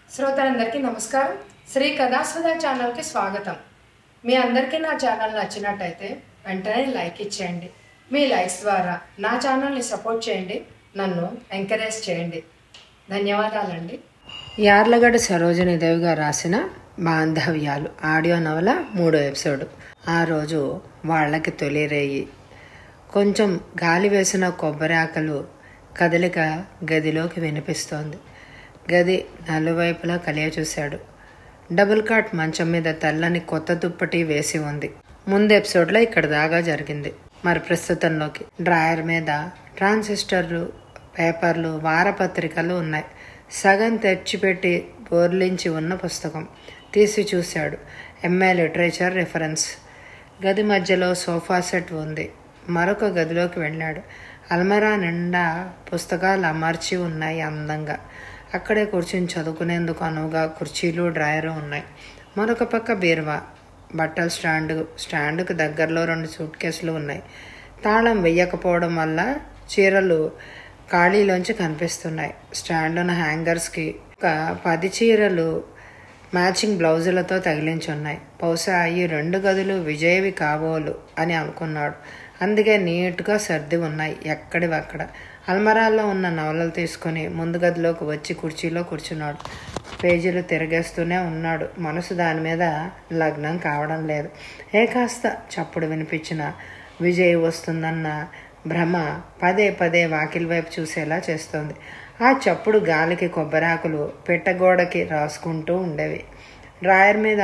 శ్రోతలందరికీ నమస్కారం శ్రీ కథాసుధా ఛానల్కి స్వాగతం మీ అందరికీ నా ఛానల్ నచ్చినట్టయితే వెంటనే లైక్ ఇచ్చేయండి మీ లైక్స్ ద్వారా నా ఛానల్ని సపోర్ట్ చేయండి నన్ను ఎంకరేజ్ చేయండి ధన్యవాదాలండి యార్లగడ్డ సరోజిని దేవి గారు రాసిన బాంధవ్యాలు ఆడియో నవల మూడో ఎపిసోడ్ ఆ రోజు వాళ్ళకి తొలిరేయి కొంచెం గాలి వేసిన కొబ్బరి ఆకలు కదలిక గదిలోకి వినిపిస్తోంది గది నలువైపులా కలియ చూశాడు డబుల్ కాట్ మంచం మీద తెల్లని కొత్త దుప్పటి వేసి ఉంది ముందు ఎపిసోడ్లో ఇక్కడ దాకా జరిగింది మరి ప్రస్తుతంలోకి డ్రాయర్ మీద ట్రాన్సిస్టర్లు పేపర్లు వారపత్రికలు ఉన్నాయి సగం తెచ్చిపెట్టి బోర్లించి ఉన్న పుస్తకం తీసి చూశాడు ఎంఏ లిటరేచర్ రిఫరెన్స్ గది మధ్యలో సోఫా సెట్ ఉంది మరొక గదిలోకి వెళ్ళాడు అల్మరా నిండా పుస్తకాలు అమర్చి ఉన్నాయి అందంగా అక్కడే కూర్చుని చదువుకునేందుకు అనువుగా కుర్చీలు డ్రాయరు ఉన్నాయి మరొక పక్క బీరువా బట్టల స్టాండ్ స్టాండ్కు దగ్గరలో రెండు సూట్ కేసులు ఉన్నాయి తాళం వెయ్యకపోవడం వల్ల చీరలు ఖాళీలోంచి కనిపిస్తున్నాయి స్టాండ్ ఉన్న హ్యాంగర్స్కి ఒక పది చీరలు మ్యాచింగ్ బ్లౌజులతో తగిలించున్నాయి బహుశా ఈ రెండు గదులు విజయవి కాబోలు అని అనుకున్నాడు అందుకే నీట్గా సర్ది ఉన్నాయి ఎక్కడివి అక్కడ అల్మరాల్లో ఉన్న నవలలు తీసుకుని ముందు గదిలోకి వచ్చి కుర్చీలో కూర్చున్నాడు పేజీలు తిరగేస్తూనే ఉన్నాడు మనసు దాని మీద లగ్నం కావడం లేదు ఏ కాస్త చప్పుడు వినిపించిన విజయ్ వస్తుందన్న భ్రమ పదే పదే వాకిలి వైపు చూసేలా చేస్తోంది ఆ చప్పుడు గాలికి కొబ్బరాకులు పెట్టగోడకి రాసుకుంటూ ఉండేవి డ్రాయర్ మీద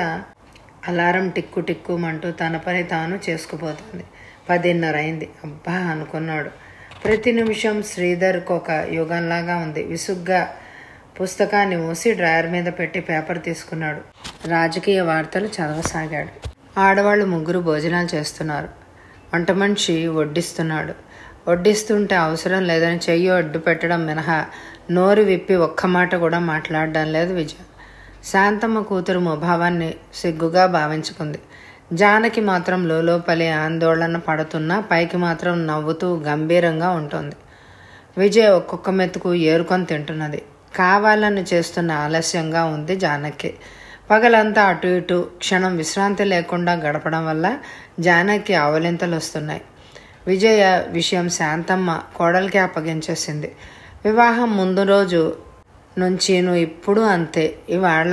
అలారం టిక్కు టిక్కుమంటూ తన పని తాను చేసుకుపోతుంది పదిన్నర అయింది అబ్బా అనుకున్నాడు ప్రతి నిమిషం శ్రీధర్కి ఒక యుగంలాగా ఉంది విసుగ్గా పుస్తకాన్ని మూసి డ్రాయర్ మీద పెట్టి పేపర్ తీసుకున్నాడు రాజకీయ వార్తలు చదవసాగాడు ఆడవాళ్ళు ముగ్గురు భోజనాలు చేస్తున్నారు వంట మనిషి వడ్డిస్తున్నాడు వడ్డిస్తుంటే అవసరం లేదని చెయ్యి అడ్డు పెట్టడం మినహా నోరు విప్పి ఒక్క మాట కూడా మాట్లాడడం లేదు విజయ శాంతమ్మ కూతురు ముభావాన్ని సిగ్గుగా భావించుకుంది జానకి మాత్రం లోపలి ఆందోళన పడుతున్నా పైకి మాత్రం నవ్వుతూ గంభీరంగా ఉంటుంది విజయ్ ఒక్కొక్క మెతుకు ఏరుకొని తింటున్నది కావాలని చేస్తున్న ఆలస్యంగా ఉంది జానకి పగలంతా అటు ఇటు క్షణం విశ్రాంతి లేకుండా గడపడం వల్ల జానకి ఆవలింతలు వస్తున్నాయి విజయ విషయం శాంతమ్మ కోడలికి అప్పగించేసింది వివాహం ముందు రోజు నుంచి నువ్వు ఇప్పుడు అంతే ఇవాళ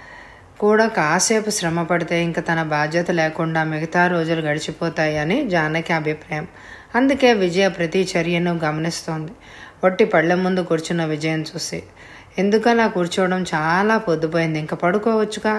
కూడా కాసేపు శ్రమ పడితే ఇంకా తన బాధ్యత లేకుండా మిగతా రోజులు గడిచిపోతాయని జానకి అభిప్రాయం అందుకే విజయ ప్రతి చర్యను గమనిస్తోంది ఒట్టి పళ్ళె ముందు కూర్చున్న విజయం చూసి ఎందుకలా కూర్చోవడం చాలా పొద్దుపోయింది ఇంకా పడుకోవచ్చుగా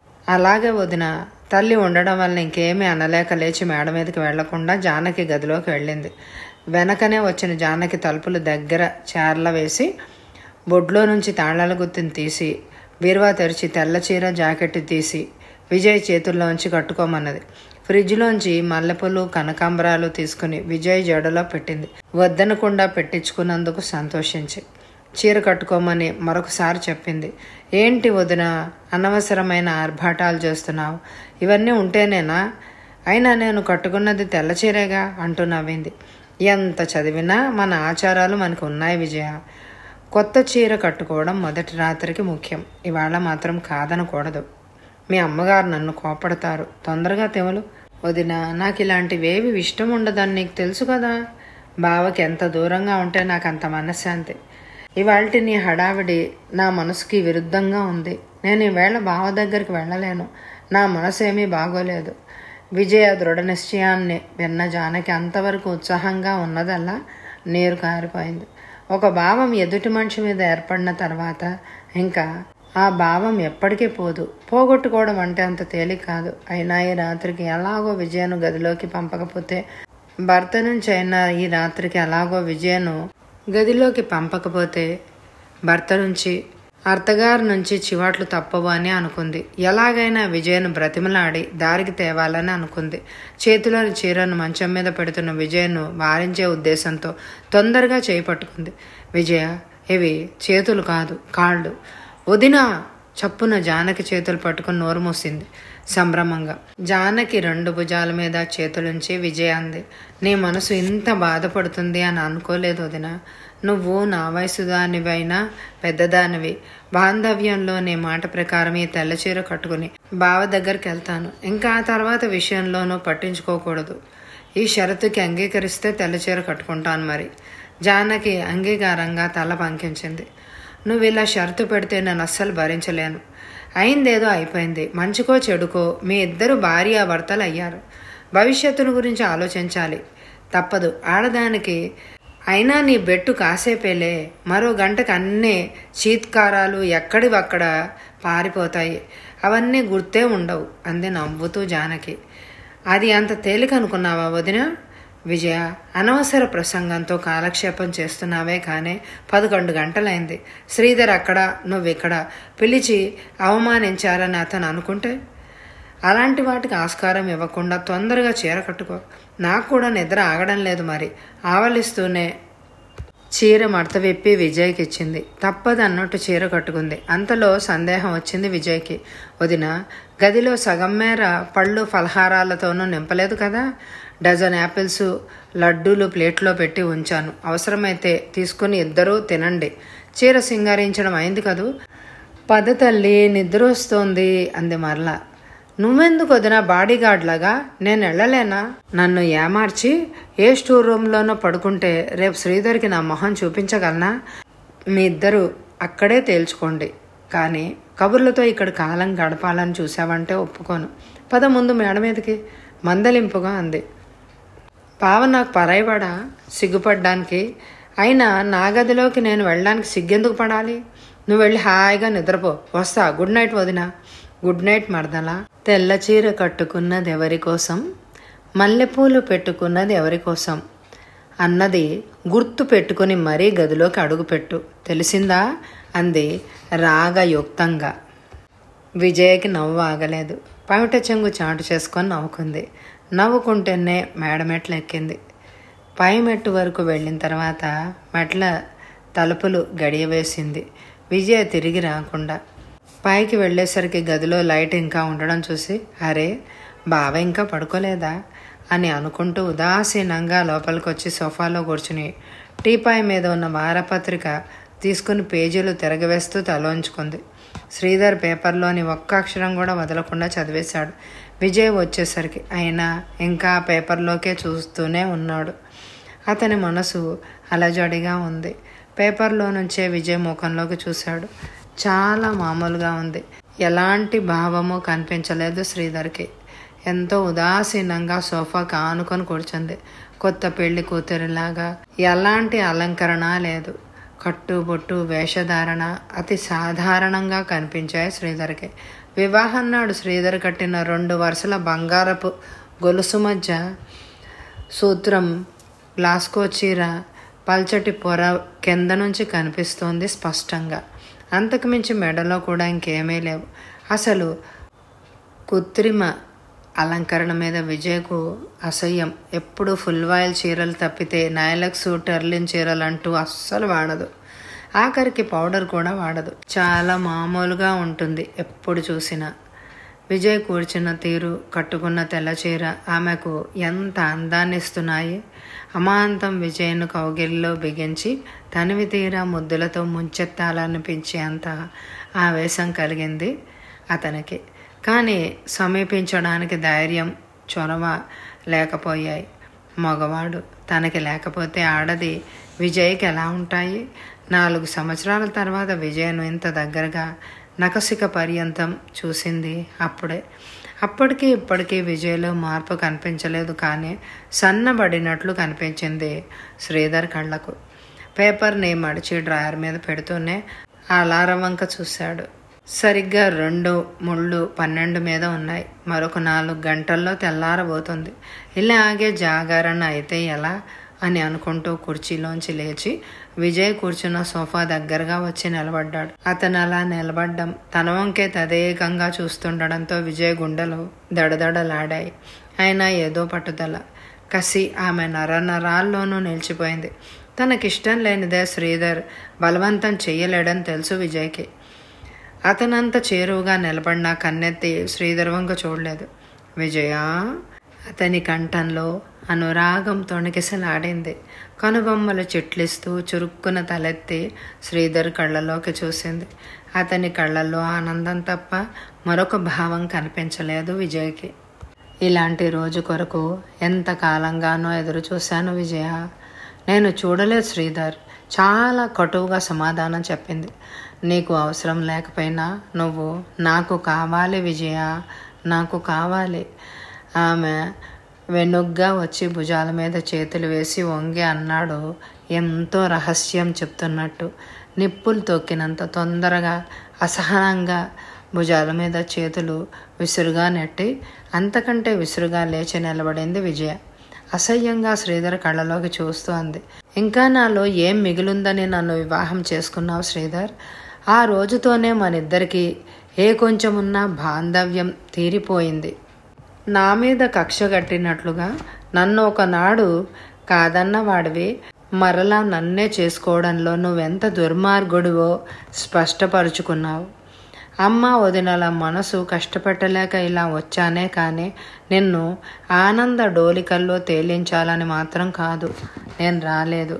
అలాగే వదిన తల్లి ఉండడం వల్ల ఇంకేమీ అనలేక లేచి మేడ మీదకి వెళ్లకుండా జానకి గదిలోకి వెళ్ళింది వెనకనే వచ్చిన జానకి తలుపులు దగ్గర చేర్ల వేసి బొడ్లో నుంచి తాళాల గుత్తిని తీసి బీరువా తెరిచి తెల్ల చీర జాకెట్ తీసి విజయ్ చేతుల్లోంచి కట్టుకోమన్నది ఫ్రిడ్జ్లోంచి మల్లెపూలు కనకాంబరాలు తీసుకుని విజయ్ జడలో పెట్టింది వద్దనకుండా పెట్టించుకున్నందుకు సంతోషించి చీర కట్టుకోమని మరొకసారి చెప్పింది ఏంటి వదిన అనవసరమైన ఆర్భాటాలు చేస్తున్నావు ఇవన్నీ ఉంటేనేనా అయినా నేను కట్టుకున్నది తెల్ల చీరేగా అంటూ నవ్వింది ఎంత చదివినా మన ఆచారాలు మనకు ఉన్నాయి విజయ కొత్త చీర కట్టుకోవడం మొదటి రాత్రికి ముఖ్యం ఇవాళ మాత్రం కాదనకూడదు మీ అమ్మగారు నన్ను కోపడతారు తొందరగా తెవలు వదిన నాకు ఇలాంటివేవి ఇష్టం ఉండదని నీకు తెలుసు కదా బావకి ఎంత దూరంగా ఉంటే నాకు అంత మనశ్శాంతి ఇవాళ నీ హడావిడి నా మనసుకి విరుద్ధంగా ఉంది నేను ఈవేళ బావ దగ్గరికి వెళ్ళలేను నా మనసు ఏమీ బాగోలేదు విజయ దృఢ నిశ్చయాన్ని విన్న జానకి అంతవరకు ఉత్సాహంగా ఉన్నదల్లా నీరు కారిపోయింది ఒక భావం ఎదుటి మనిషి మీద ఏర్పడిన తర్వాత ఇంకా ఆ భావం ఎప్పటికీ పోదు పోగొట్టుకోవడం అంటే అంత తేలిక కాదు అయినా ఈ రాత్రికి ఎలాగో విజయను గదిలోకి పంపకపోతే భర్త నుంచి అయినా ఈ రాత్రికి ఎలాగో విజయను గదిలోకి పంపకపోతే భర్త నుంచి అత్తగారి నుంచి చివాట్లు తప్పవు అని అనుకుంది ఎలాగైనా విజయను బ్రతిమలాడి దారికి తేవాలని అనుకుంది చేతిలోని చీరను మంచం మీద పెడుతున్న విజయను వారించే ఉద్దేశంతో తొందరగా చేపట్టుకుంది విజయ ఇవి చేతులు కాదు కాళ్ళు వదినా చప్పున జానకి చేతులు పట్టుకుని నోరు మూసింది సంభ్రమంగా జానకి రెండు భుజాల మీద చేతులుంచి విజయ అంది నీ మనసు ఇంత బాధపడుతుంది అని అనుకోలేదు వదిన నువ్వు నా వయసు దానివైనా పెద్దదానివి బాంధవ్యంలో నీ మాట ప్రకారం ఈ తెల్ల చీర కట్టుకుని బావ దగ్గరికి వెళ్తాను ఇంకా ఆ తర్వాత విషయంలోనూ పట్టించుకోకూడదు ఈ షరతుకి అంగీకరిస్తే తెల్ల చీర కట్టుకుంటాను మరి జానకి అంగీకారంగా తల పంకించింది నువ్వు ఇలా షరతు పెడితే నేను అస్సలు భరించలేను అయిందేదో అయిపోయింది మంచికో చెడుకో మీ ఇద్దరు భార్యాభర్తలు అయ్యారు భవిష్యత్తును గురించి ఆలోచించాలి తప్పదు ఆడదానికి అయినా నీ బెట్టు కాసేపేలే మరో గంటకు అన్నీ చీత్కారాలు ఎక్కడివక్కడ పారిపోతాయి అవన్నీ గుర్తే ఉండవు అంది నవ్వుతూ జానకి అది అంత తేలిక అనుకున్నావా వదిన విజయ అనవసర ప్రసంగంతో కాలక్షేపం చేస్తున్నావే కానీ పదకొండు గంటలైంది శ్రీధర్ అక్కడ నువ్విక్కడ పిలిచి అవమానించారని అతను అనుకుంటే అలాంటి వాటికి ఆస్కారం ఇవ్వకుండా తొందరగా చీర కట్టుకో నాకు కూడా నిద్ర ఆగడం లేదు మరి ఆవలిస్తూనే చీర మడత విప్పి విజయ్కి ఇచ్చింది తప్పదు అన్నట్టు చీర కట్టుకుంది అంతలో సందేహం వచ్చింది విజయ్కి వదిన గదిలో సగం మేర పళ్ళు ఫలహారాలతోనూ నింపలేదు కదా డజన్ యాపిల్స్ లడ్డూలు ప్లేట్లో పెట్టి ఉంచాను అవసరమైతే తీసుకుని ఇద్దరూ తినండి చీర సింగారించడం అయింది కదూ పద తల్లి నిద్ర వస్తోంది అంది మరలా నువ్వెందుకు వదిన బాడీగార్డ్ లాగా నేను వెళ్ళలేనా నన్ను ఏమార్చి ఏ స్టోర్ రూమ్లోనో పడుకుంటే రేపు శ్రీధర్కి నా మొహం చూపించగలనా మీ ఇద్దరు అక్కడే తేల్చుకోండి కానీ కబుర్లతో ఇక్కడ కాలం గడపాలని చూసావంటే ఒప్పుకోను పద ముందు మేడ మీదకి మందలింపుగా అంది పావ నాకు పరాయివాడా సిగ్గుపడ్డానికి అయినా నా గదిలోకి నేను వెళ్ళడానికి సిగ్గెందుకు పడాలి నువ్వు వెళ్ళి హాయిగా నిద్రపో వస్తా గుడ్ నైట్ వదినా గుడ్ నైట్ మరదలా తెల్ల చీర కట్టుకున్నది ఎవరి కోసం మల్లెపూలు పెట్టుకున్నది ఎవరి కోసం అన్నది గుర్తు పెట్టుకుని మరీ గదిలోకి అడుగుపెట్టు తెలిసిందా అంది రాగయుక్తంగా విజయకి నవ్వు ఆగలేదు పమిట చెంగు చాటు చేసుకొని నవ్వుకుంది నవ్వుకుంటేనే మేడ మెట్లు ఎక్కింది పై మెట్టు వరకు వెళ్ళిన తర్వాత మెట్ల తలుపులు గడియ వేసింది విజయ తిరిగి రాకుండా పైకి వెళ్ళేసరికి గదిలో లైట్ ఇంకా ఉండడం చూసి అరే బావ ఇంకా పడుకోలేదా అని అనుకుంటూ ఉదాసీనంగా లోపలికి వచ్చి సోఫాలో కూర్చుని టీపాయ్ మీద ఉన్న వారపత్రిక తీసుకుని పేజీలు తిరగవేస్తూ తలోంచుకుంది శ్రీధర్ పేపర్లోని ఒక్క అక్షరం కూడా వదలకుండా చదివేశాడు విజయ్ వచ్చేసరికి అయినా ఇంకా ఆ పేపర్లోకే చూస్తూనే ఉన్నాడు అతని మనసు అలజడిగా ఉంది పేపర్లో నుంచే విజయ్ ముఖంలోకి చూశాడు చాలా మామూలుగా ఉంది ఎలాంటి భావము కనిపించలేదు శ్రీధర్కి ఎంతో ఉదాసీనంగా సోఫాకి ఆనుకొని కూర్చుంది కొత్త పెళ్లి కూతురిలాగా ఎలాంటి అలంకరణ లేదు కట్టుబొట్టు వేషధారణ అతి సాధారణంగా కనిపించాయి శ్రీధర్కి వివాహం నాడు శ్రీధర్ కట్టిన రెండు వరుసల బంగారపు గొలుసు మధ్య సూత్రం గ్లాస్కో చీర పల్చటి పొర కింద నుంచి కనిపిస్తోంది స్పష్టంగా అంతకుమించి మెడలో కూడా ఇంకేమీ లేవు అసలు కృత్రిమ అలంకరణ మీద విజయ్కు అసహ్యం ఎప్పుడు ఫుల్ వాయిల్ చీరలు తప్పితే నైలక్స్ టెర్లిన్ చీరలు అంటూ అస్సలు వాడదు ఆఖరికి పౌడర్ కూడా వాడదు చాలా మామూలుగా ఉంటుంది ఎప్పుడు చూసినా విజయ్ కూర్చున్న తీరు కట్టుకున్న తెల్ల చీర ఆమెకు ఎంత అందాన్ని ఇస్తున్నాయి అమాంతం విజయ్ను కౌగిలిలో బిగించి తనివి తీరా ముద్దులతో ముంచెత్తాలనిపించే అంత ఆవేశం కలిగింది అతనికి కానీ సమీపించడానికి ధైర్యం చొరవ లేకపోయాయి మగవాడు తనకి లేకపోతే ఆడది విజయ్కి ఎలా ఉంటాయి నాలుగు సంవత్సరాల తర్వాత విజయను ఇంత దగ్గరగా నకసిక పర్యంతం చూసింది అప్పుడే అప్పటికి ఇప్పటికీ విజయ్లో మార్పు కనిపించలేదు కానీ సన్నబడినట్లు కనిపించింది శ్రీధర్ కళ్ళకు పేపర్ని మడిచి డ్రాయర్ మీద పెడుతూనే అలారం వంక చూశాడు సరిగ్గా రెండు ముళ్ళు పన్నెండు మీద ఉన్నాయి మరొక నాలుగు గంటల్లో తెల్లారబోతుంది ఇలాగే జాగరణ అయితే ఎలా అని అనుకుంటూ కుర్చీలోంచి లేచి విజయ్ కూర్చున్న సోఫా దగ్గరగా వచ్చి నిలబడ్డాడు అతను అలా నిలబడ్డం తన వంకే తదేకంగా చూస్తుండడంతో విజయ్ గుండెలు దడదడలాడాయి అయినా ఏదో పట్టుదల కసి ఆమె నర నరాల్లోనూ నిలిచిపోయింది తనకిష్టం లేనిదే శ్రీధర్ బలవంతం చెయ్యలేడని తెలుసు విజయ్కి అతనంత చేరువుగా నిలబడినా కన్నెత్తి శ్రీధర్ వంక చూడలేదు విజయ అతని కంఠంలో అనురాగం తొణికిసలాడింది కనుబొమ్మలు చిట్లిస్తూ చురుక్కున తలెత్తి శ్రీధర్ కళ్ళలోకి చూసింది అతని కళ్ళల్లో ఆనందం తప్ప మరొక భావం కనిపించలేదు విజయ్కి ఇలాంటి రోజు కొరకు ఎంత కాలంగానో ఎదురు చూశాను విజయ నేను చూడలేదు శ్రీధర్ చాలా కటువుగా సమాధానం చెప్పింది నీకు అవసరం లేకపోయినా నువ్వు నాకు కావాలి విజయ నాకు కావాలి ఆమె వెనుగ్గా వచ్చి భుజాల మీద చేతులు వేసి వంగి అన్నాడు ఎంతో రహస్యం చెప్తున్నట్టు నిప్పులు తొక్కినంత తొందరగా అసహనంగా భుజాల మీద చేతులు విసురుగా నెట్టి అంతకంటే విసురుగా లేచి నిలబడింది విజయ అసహ్యంగా శ్రీధర్ కళ్ళలోకి చూస్తూ అంది ఇంకా నాలో ఏం మిగిలుందని నన్ను వివాహం చేసుకున్నావు శ్రీధర్ ఆ రోజుతోనే మనిద్దరికి ఏ కొంచెమున్నా బాంధవ్యం తీరిపోయింది నా మీద కక్ష కట్టినట్లుగా నన్ను ఒకనాడు కాదన్న వాడివి మరలా నన్నే చేసుకోవడంలో నువ్వెంత దుర్మార్గుడివో స్పష్టపరుచుకున్నావు అమ్మ వదినల మనసు కష్టపెట్టలేక ఇలా వచ్చానే కానీ నిన్ను ఆనంద డోలికల్లో తేలించాలని మాత్రం కాదు నేను రాలేదు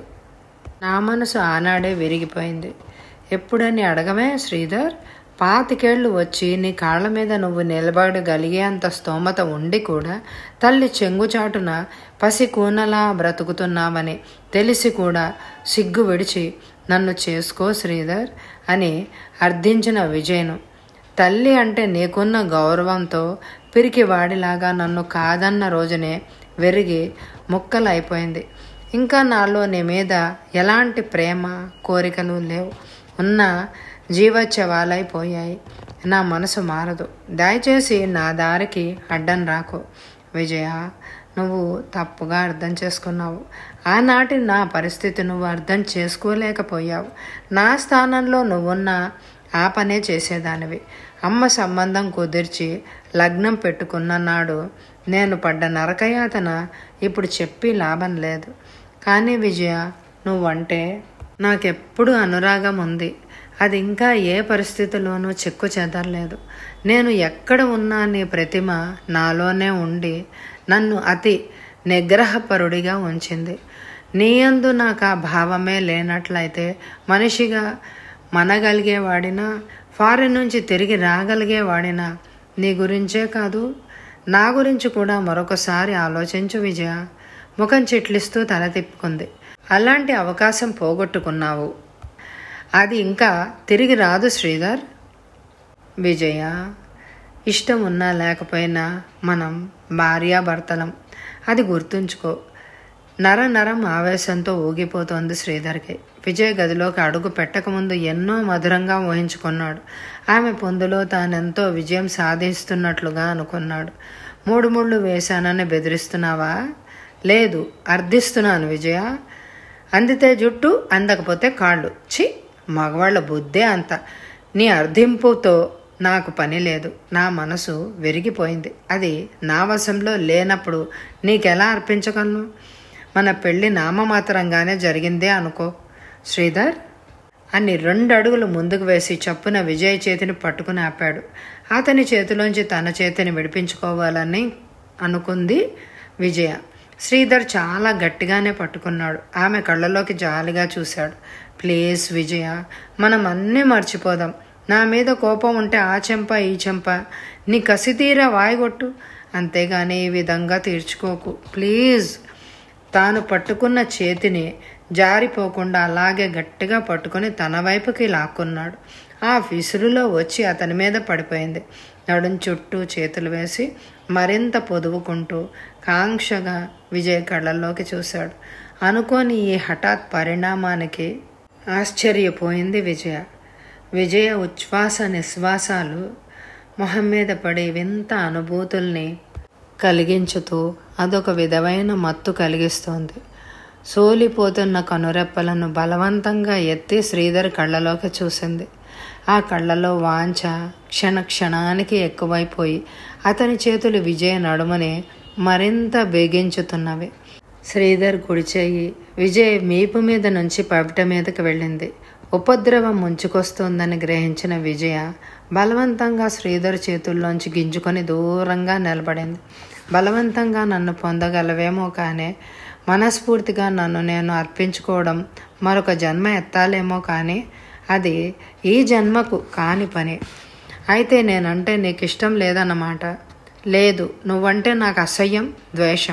నా మనసు ఆనాడే విరిగిపోయింది ఎప్పుడని అడగమే శ్రీధర్ పాతికేళ్లు వచ్చి నీ కాళ్ళ మీద నువ్వు నిలబడగలిగే అంత స్తోమత ఉండి కూడా తల్లి చెంగుచాటున పసి కూనలా బ్రతుకుతున్నావని తెలిసి కూడా సిగ్గు విడిచి నన్ను చేసుకో శ్రీధర్ అని అర్థించిన విజయను తల్లి అంటే నీకున్న గౌరవంతో పిరికి వాడిలాగా నన్ను కాదన్న రోజునే వెరిగి ముక్కలైపోయింది ఇంకా నాలో నీ మీద ఎలాంటి ప్రేమ కోరికలు లేవు ఉన్న జీవోత్సవాలైపోయాయి నా మనసు మారదు దయచేసి నా దారికి అడ్డం రాకు విజయ నువ్వు తప్పుగా అర్థం చేసుకున్నావు ఆనాటి నా పరిస్థితి నువ్వు అర్థం చేసుకోలేకపోయావు నా స్థానంలో నువ్వున్న ఆ పనే చేసేదానివి అమ్మ సంబంధం కుదిర్చి లగ్నం పెట్టుకున్న నాడు నేను పడ్డ నరకయాతన ఇప్పుడు చెప్పి లాభం లేదు కానీ విజయ నువ్వంటే నాకెప్పుడు అనురాగం ఉంది అది ఇంకా ఏ పరిస్థితిలోనూ చెక్కు చెదరలేదు నేను ఎక్కడ ఉన్నా నీ ప్రతిమ నాలోనే ఉండి నన్ను అతి నిగ్రహపరుడిగా ఉంచింది నీయందు నాకు ఆ భావమే లేనట్లయితే మనిషిగా మనగలిగేవాడినా ఫారిన్ నుంచి తిరిగి రాగలిగేవాడినా నీ గురించే కాదు నా గురించి కూడా మరొకసారి ఆలోచించు విజయ ముఖం చిట్లిస్తూ తల తిప్పుకుంది అలాంటి అవకాశం పోగొట్టుకున్నావు అది ఇంకా తిరిగి రాదు శ్రీధర్ విజయ ఇష్టం ఉన్నా లేకపోయినా మనం భార్యాభర్తలం అది గుర్తుంచుకో నర నరం ఆవేశంతో ఊగిపోతోంది శ్రీధర్కి విజయ్ గదిలోకి అడుగు పెట్టకముందు ఎన్నో మధురంగా ఊహించుకున్నాడు ఆమె పొందులో తానెంతో విజయం సాధిస్తున్నట్లుగా అనుకున్నాడు మూడు ముళ్ళు వేశానని బెదిరిస్తున్నావా లేదు అర్థిస్తున్నాను విజయ అందితే జుట్టు అందకపోతే కాళ్ళు చి మగవాళ్ళ బుద్ధే అంత నీ అర్థింపుతో నాకు పని లేదు నా మనసు విరిగిపోయింది అది నా వశంలో లేనప్పుడు నీకెలా అర్పించగలను మన పెళ్లి నామమాత్రంగానే జరిగిందే అనుకో శ్రీధర్ అని రెండు అడుగులు ముందుకు వేసి చప్పున విజయ్ చేతిని పట్టుకుని ఆపాడు అతని చేతిలోంచి తన చేతిని విడిపించుకోవాలని అనుకుంది విజయ శ్రీధర్ చాలా గట్టిగానే పట్టుకున్నాడు ఆమె కళ్ళలోకి జాలిగా చూశాడు ప్లీజ్ విజయ మనం అన్నీ మర్చిపోదాం నా మీద కోపం ఉంటే ఆ చెంప ఈ చెంప నీ కసి తీరా వాయిగొట్టు అంతేగాని ఈ విధంగా తీర్చుకోకు ప్లీజ్ తాను పట్టుకున్న చేతిని జారిపోకుండా అలాగే గట్టిగా పట్టుకొని తన వైపుకి లాక్కున్నాడు ఆ విసురులో వచ్చి అతని మీద పడిపోయింది నడుం చుట్టూ చేతులు వేసి మరింత పొదువుకుంటూ కాంక్షగా విజయ్ కళ్ళల్లోకి చూశాడు అనుకోని ఈ హఠాత్ పరిణామానికి ఆశ్చర్యపోయింది విజయ విజయ ఉచ్ఛ్వాస నిశ్వాసాలు మొహం మీద పడి వింత అనుభూతుల్ని కలిగించుతూ అదొక విధమైన మత్తు కలిగిస్తోంది సోలిపోతున్న కనురెప్పలను బలవంతంగా ఎత్తి శ్రీధర్ కళ్ళలోకి చూసింది ఆ కళ్ళలో వాంఛ క్షణ క్షణానికి ఎక్కువైపోయి అతని చేతులు విజయ నడుమని మరింత బిగించుతున్నవి శ్రీధర్ కుడిచేయి విజయ్ మీపు మీద నుంచి పవిట మీదకి వెళ్ళింది ఉపద్రవం ముంచుకొస్తోందని గ్రహించిన విజయ బలవంతంగా శ్రీధర్ చేతుల్లోంచి గింజుకొని దూరంగా నిలబడింది బలవంతంగా నన్ను పొందగలవేమో కానీ మనస్ఫూర్తిగా నన్ను నేను అర్పించుకోవడం మరొక జన్మ ఎత్తాలేమో కానీ అది ఈ జన్మకు కాని పని అయితే నేనంటే నీకు ఇష్టం లేదన్నమాట లేదు నువ్వంటే నాకు అసహ్యం ద్వేషం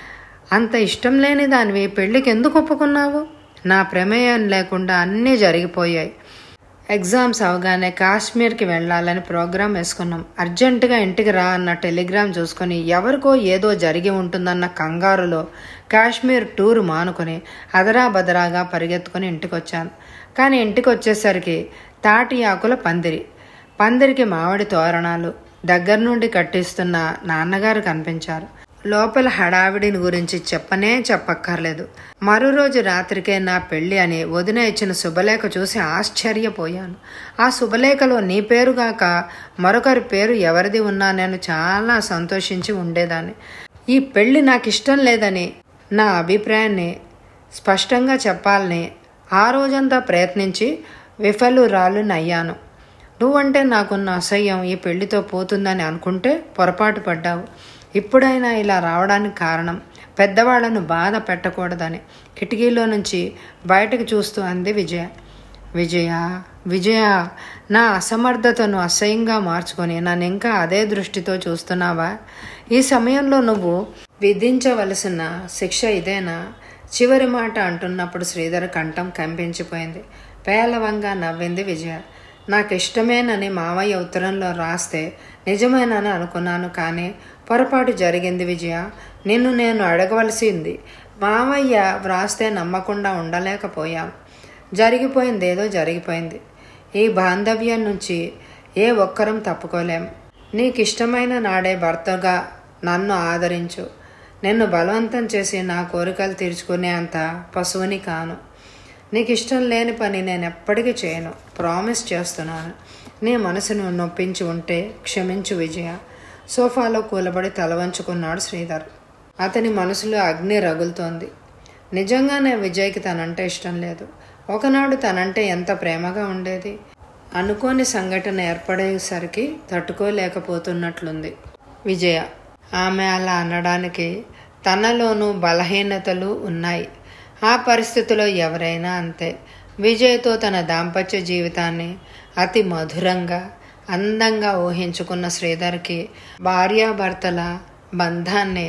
అంత ఇష్టం లేని దానివి పెళ్ళికి ఎందుకు ఒప్పుకున్నావు నా ప్రమేయం లేకుండా అన్నీ జరిగిపోయాయి ఎగ్జామ్స్ అవగానే కాశ్మీర్కి వెళ్ళాలని ప్రోగ్రాం వేసుకున్నాం అర్జెంటుగా ఇంటికి రా అన్న టెలిగ్రామ్ చూసుకొని ఎవరికో ఏదో జరిగి ఉంటుందన్న కంగారులో కాశ్మీర్ టూర్ మానుకొని అదరా బదరాగా పరిగెత్తుకొని ఇంటికి వచ్చాను కానీ ఇంటికి వచ్చేసరికి తాటి ఆకుల పందిరి పందిరికి మామిడి తోరణాలు దగ్గర నుండి కట్టిస్తున్న నాన్నగారు కనిపించారు లోపల హడావిడిని గురించి చెప్పనే చెప్పక్కర్లేదు మరో రోజు రాత్రికే నా పెళ్లి అని వదిన ఇచ్చిన శుభలేఖ చూసి ఆశ్చర్యపోయాను ఆ శుభలేఖలో నీ పేరుగాక మరొకరి పేరు ఎవరిది ఉన్నా నేను చాలా సంతోషించి ఉండేదాన్ని ఈ పెళ్లి నాకు ఇష్టం లేదని నా అభిప్రాయాన్ని స్పష్టంగా చెప్పాలని ఆ రోజంతా ప్రయత్నించి విఫలురాలునయ్యాను నువ్వంటే నాకున్న అసహ్యం ఈ పెళ్లితో పోతుందని అనుకుంటే పొరపాటు పడ్డావు ఇప్పుడైనా ఇలా రావడానికి కారణం పెద్దవాళ్లను బాధ పెట్టకూడదని కిటికీలో నుంచి బయటకు చూస్తూ అంది విజయ విజయ విజయ నా అసమర్థతను అసహ్యంగా మార్చుకొని నన్ను ఇంకా అదే దృష్టితో చూస్తున్నావా ఈ సమయంలో నువ్వు విధించవలసిన శిక్ష ఇదేనా చివరి మాట అంటున్నప్పుడు శ్రీధర్ కంఠం కంపించిపోయింది పేలవంగా నవ్వింది విజయ నాకు ఇష్టమేనని మావయ్య ఉత్తరంలో రాస్తే నిజమేనని అనుకున్నాను కానీ పొరపాటు జరిగింది విజయ నిన్ను నేను అడగవలసింది మావయ్య వ్రాస్తే నమ్మకుండా ఉండలేకపోయాం జరిగిపోయింది ఏదో జరిగిపోయింది ఈ బాంధవ్యం నుంచి ఏ ఒక్కరం తప్పుకోలేం నీకు ఇష్టమైన నాడే భర్తగా నన్ను ఆదరించు నిన్ను బలవంతం చేసి నా కోరికలు తీర్చుకునే అంత పశువుని కాను నీకు ఇష్టం లేని పని నేను ఎప్పటికీ చేయను ప్రామిస్ చేస్తున్నాను నీ మనసును నొప్పించి ఉంటే క్షమించు విజయ సోఫాలో కూలబడి తల వంచుకున్నాడు శ్రీధర్ అతని మనసులో అగ్ని రగులుతోంది నిజంగానే విజయ్కి తనంటే ఇష్టం లేదు ఒకనాడు తనంటే ఎంత ప్రేమగా ఉండేది అనుకోని సంఘటన ఏర్పడేసరికి తట్టుకోలేకపోతున్నట్లుంది విజయ ఆమె అలా అనడానికి తనలోనూ బలహీనతలు ఉన్నాయి ఆ పరిస్థితిలో ఎవరైనా అంతే విజయ్తో తన దాంపత్య జీవితాన్ని అతి మధురంగా అందంగా ఊహించుకున్న శ్రీధర్కి భార్యాభర్తల బంధాన్ని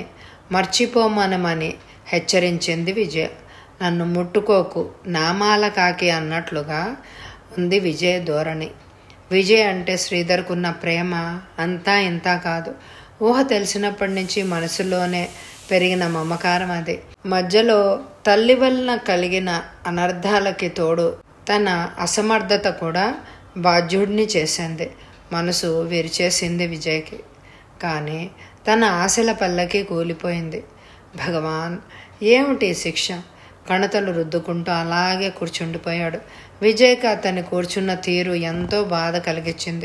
మర్చిపోమనమని హెచ్చరించింది విజయ నన్ను ముట్టుకోకు నామాల కాకి అన్నట్లుగా ఉంది విజయ ధోరణి విజయ్ అంటే శ్రీధర్కున్న ప్రేమ అంతా ఇంతా కాదు ఊహ తెలిసినప్పటి నుంచి మనసులోనే పెరిగిన మమకారం అది మధ్యలో తల్లి వలన కలిగిన అనర్థాలకి తోడు తన అసమర్థత కూడా బాధ్యుడిని చేసింది మనసు విరిచేసింది విజయ్కి కానీ తన ఆశల పల్లకి కూలిపోయింది భగవాన్ ఏమిటి శిక్ష కణతలు రుద్దుకుంటూ అలాగే కూర్చుండిపోయాడు విజయ్కి అతన్ని కూర్చున్న తీరు ఎంతో బాధ కలిగించింది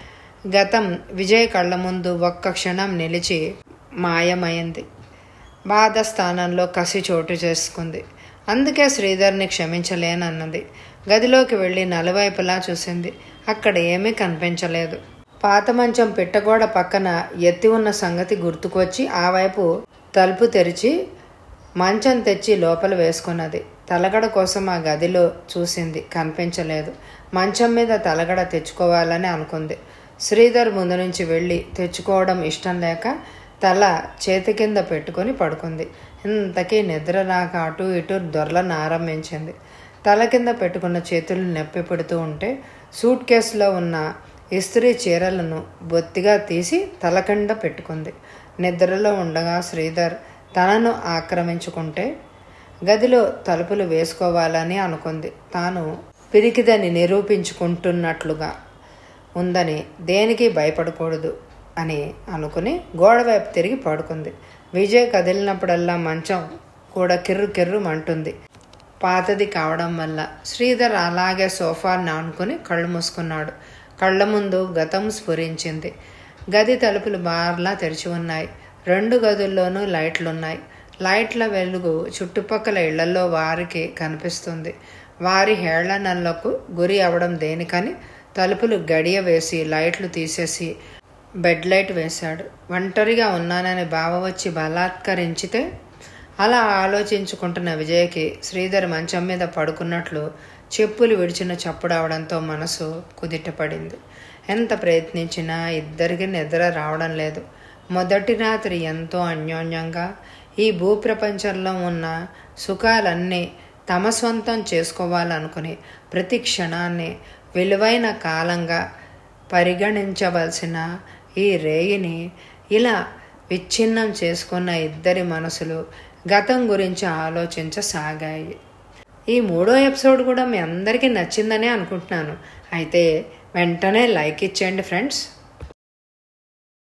గతం విజయ్ కళ్ళ ముందు ఒక్క క్షణం నిలిచి మాయమైంది బాధ స్థానంలో కసి చోటు చేసుకుంది అందుకే శ్రీధర్ని క్షమించలేనన్నది గదిలోకి వెళ్ళి నలువైపులా చూసింది అక్కడ ఏమీ కనిపించలేదు పాత మంచం పిట్టగోడ పక్కన ఎత్తి ఉన్న సంగతి గుర్తుకొచ్చి ఆ వైపు తలుపు తెరిచి మంచం తెచ్చి లోపల వేసుకున్నది తలగడ కోసం ఆ గదిలో చూసింది కనిపించలేదు మంచం మీద తలగడ తెచ్చుకోవాలని అనుకుంది శ్రీధర్ ముందు నుంచి వెళ్ళి తెచ్చుకోవడం ఇష్టం లేక తల చేతి కింద పెట్టుకొని పడుకుంది ఇంతకీ నిద్ర రాక అటు ఇటు దొరలను ఆరంభించింది తల కింద పెట్టుకున్న చేతులు నొప్పి పెడుతూ ఉంటే సూట్ కేసులో ఉన్న ఇస్త్రీ చీరలను బొత్తిగా తీసి తల కింద పెట్టుకుంది నిద్రలో ఉండగా శ్రీధర్ తనను ఆక్రమించుకుంటే గదిలో తలుపులు వేసుకోవాలని అనుకుంది తాను పిరికిదని నిరూపించుకుంటున్నట్లుగా ఉందని దేనికి భయపడకూడదు అని అనుకుని గోడవైపు తిరిగి పడుకుంది విజయ్ కదిలినప్పుడల్లా మంచం కూడా కిర్రు కిర్రు మంటుంది పాతది కావడం వల్ల శ్రీధర్ అలాగే సోఫాని ఆనుకుని కళ్ళు మూసుకున్నాడు కళ్ళ ముందు గతం స్ఫురించింది గది తలుపులు బార్లా తెరిచి ఉన్నాయి రెండు గదుల్లోనూ లైట్లున్నాయి లైట్ల వెలుగు చుట్టుపక్కల ఇళ్లలో వారికి కనిపిస్తుంది వారి హేళనలకు గురి అవడం దేనికని తలుపులు గడియ వేసి లైట్లు తీసేసి బెడ్ లైట్ వేశాడు ఒంటరిగా ఉన్నానని బావ వచ్చి బలాత్కరించితే అలా ఆలోచించుకుంటున్న విజయ్కి శ్రీధర్ మంచం మీద పడుకున్నట్లు చెప్పులు విడిచిన చప్పుడవడంతో మనసు కుదిటపడింది ఎంత ప్రయత్నించినా ఇద్దరికి నిద్ర రావడం లేదు మొదటి రాత్రి ఎంతో అన్యోన్యంగా ఈ భూప్రపంచంలో ఉన్న సుఖాలన్నీ తమ సొంతం చేసుకోవాలనుకుని ప్రతి క్షణాన్ని విలువైన కాలంగా పరిగణించవలసిన ఈ రేయిని ఇలా విచ్ఛిన్నం చేసుకున్న ఇద్దరి మనసులు గతం గురించి ఆలోచించసాగాయి ఈ మూడో ఎపిసోడ్ కూడా మీ అందరికీ నచ్చిందనే అనుకుంటున్నాను అయితే వెంటనే లైక్ ఇచ్చేయండి ఫ్రెండ్స్